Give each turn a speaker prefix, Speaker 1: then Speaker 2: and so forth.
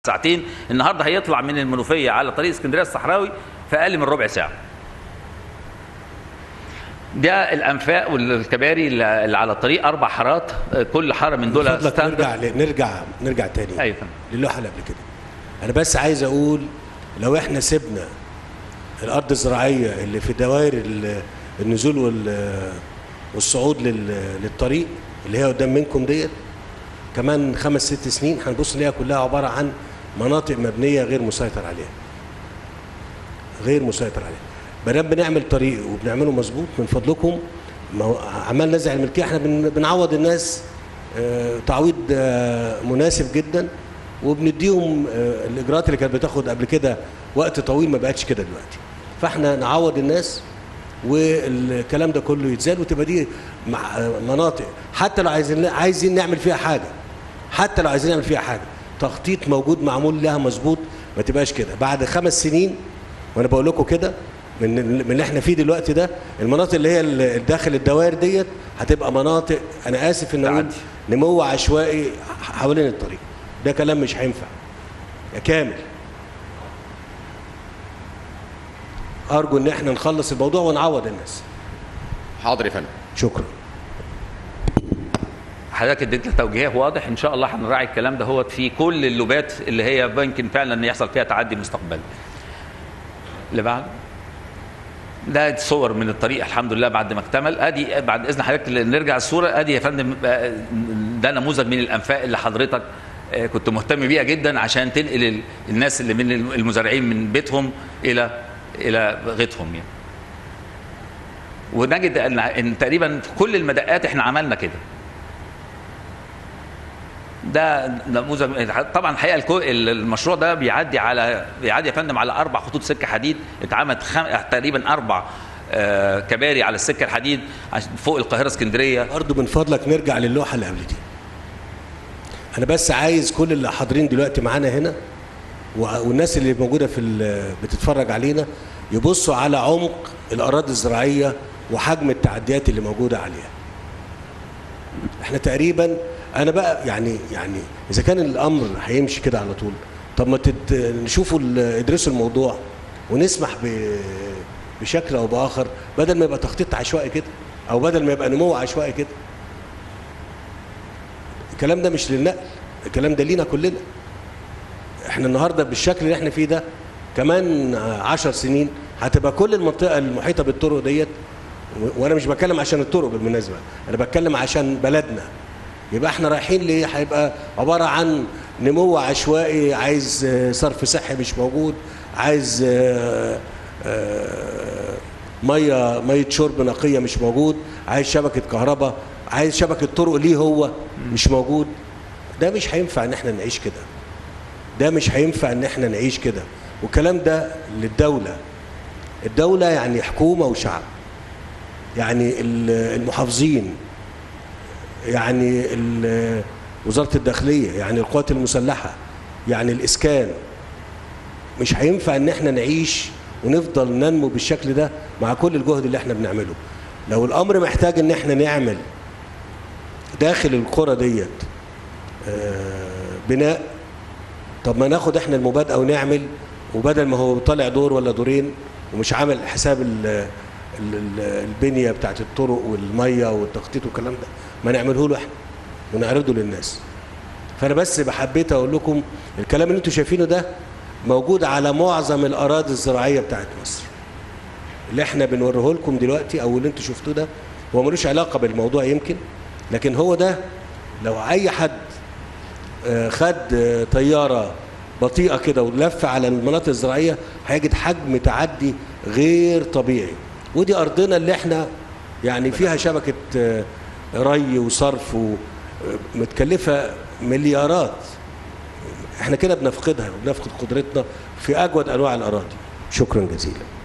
Speaker 1: ساعتين النهارده هيطلع من المنوفيه على طريق اسكندريه الصحراوي في اقل من ربع ساعه ده الانفاق والكباري اللي على الطريق اربع حارات كل حاره من دول
Speaker 2: فضلك
Speaker 1: ستاندرد.
Speaker 2: نرجع ل- نرجع نرجع تاني
Speaker 1: ايوه فندم.
Speaker 2: للوحه اللي قبل كده انا بس عايز اقول لو احنا سيبنا الارض الزراعيه اللي في دوائر ال- النزول وال- والصعود لل- للطريق اللي هي قدام منكم ديت كمان خمس ست سنين هنبص نلاقيها كلها عباره عن مناطق مبنيه غير مسيطر عليها غير مسيطر عليها ما دام بنعمل طريق وبنعمله مظبوط من فضلكم ما هو عمال نزع الملكيه احنا بن- بنعوض الناس آه، تعويض آه، مناسب جدا وبنديهم آه، الاجراءات اللي كانت بتاخد قبل كده وقت طويل ما بقتش كده دلوقتي فاحنا نعوض الناس والكلام ده كله يتزال وتبقى دي مع- آه، مناطق حتى لو عايزين عايزين نعمل فيها حاجه حتى لو عايزين نعمل فيها حاجه تخطيط موجود معمول لها مظبوط ما تبقاش كده بعد خمس سنين وانا بقول لكم كده من من اللي احنا فيه دلوقتي ده المناطق اللي هي اللي داخل الدوائر ديت هتبقى مناطق انا اسف ان اقول
Speaker 1: تعدي.
Speaker 2: نمو عشوائي حوالين الطريق ده كلام مش هينفع يا كامل ارجو ان احنا نخلص الموضوع ونعوض الناس
Speaker 3: حاضر يا فندم
Speaker 2: شكرا
Speaker 1: حضرتك اديت لنا توجيه واضح ان شاء الله هنراعي الكلام ده هو في كل اللوبات اللي هي ممكن فعلا ان يحصل فيها تعدي مستقبلي اللي بعد ده صور من الطريق الحمد لله بعد ما اكتمل ادي بعد اذن حضرتك نرجع الصوره ادي يا فندم آه، ده نموذج من الانفاق اللي حضرتك آه، كنت مهتم بيها جدا عشان تنقل ال- الناس اللي من المزارعين من بيتهم الى الى غيتهم يعني ونجد ان ان تقريبا في كل المدقات احنا عملنا كده ده نموذج طبعا الحقيقه الكو- المشروع ده بيعدي على بيعدي يا فندم على اربع خطوط سكه حديد اتعملت خم... تقريبا اربع آه، كباري على السكه الحديد عش- فوق القاهره اسكندريه
Speaker 2: برضه من فضلك نرجع للوحه اللي قبل دي انا بس عايز كل اللي حاضرين دلوقتي معانا هنا و- والناس اللي موجوده في ال- بتتفرج علينا يبصوا على عمق الاراضي الزراعيه وحجم التعديات اللي موجوده عليها احنا تقريبا انا بقى يعني يعني اذا كان الامر هيمشي كده على طول طب ما تت... نشوفوا ال- ادرسوا الموضوع ونسمح ب... بشكل او باخر بدل ما يبقى تخطيط عشوائي كده او بدل ما يبقى نمو عشوائي كده الكلام ده مش للنقل الكلام ده لينا كلنا احنا النهارده بالشكل اللي احنا فيه ده كمان عشر سنين هتبقى كل المنطقه المحيطه بالطرق ديت و- وانا مش بتكلم عشان الطرق بالمناسبه انا بتكلم عشان بلدنا يبقى احنا رايحين ليه هيبقى عباره عن نمو عشوائي عايز آه، صرف صحي مش موجود عايز آه، آه، ميه ميه شرب نقيه مش موجود عايز شبكه كهرباء عايز شبكه طرق ليه هو مش موجود ده مش هينفع ان احنا نعيش كده ده مش هينفع ان احنا نعيش كده والكلام ده للدوله الدوله يعني حكومه وشعب يعني ال- المحافظين يعني ال- وزاره الداخليه يعني القوات المسلحه يعني الاسكان مش هينفع ان احنا نعيش ونفضل ننمو بالشكل ده مع كل الجهد اللي احنا بنعمله لو الامر محتاج ان احنا نعمل داخل القرى ديت آه، بناء طب ما ناخد احنا المبادئه ونعمل وبدل ما هو طالع دور ولا دورين ومش عامل حساب ال ال ال البنيه بتاعت الطرق والميه والتخطيط والكلام ده ما نعمله له احنا ونعرضه للناس فانا بس حبيت اقول لكم الكلام اللي انتم شايفينه ده موجود على معظم الاراضي الزراعيه بتاعت مصر اللي احنا بنوريه لكم دلوقتي او اللي انتم شفتوه ده هو ملوش علاقه بالموضوع يمكن لكن هو ده لو اي حد آه، خد آه، طياره بطيئه كده ولف على المناطق الزراعيه هيجد حجم تعدي غير طبيعي ودي ارضنا اللي احنا يعني فيها شبكه آه، ري وصرف ومتكلفه مليارات احنا كده بنفقدها وبنفقد قدرتنا في اجود انواع الاراضي شكرا جزيلا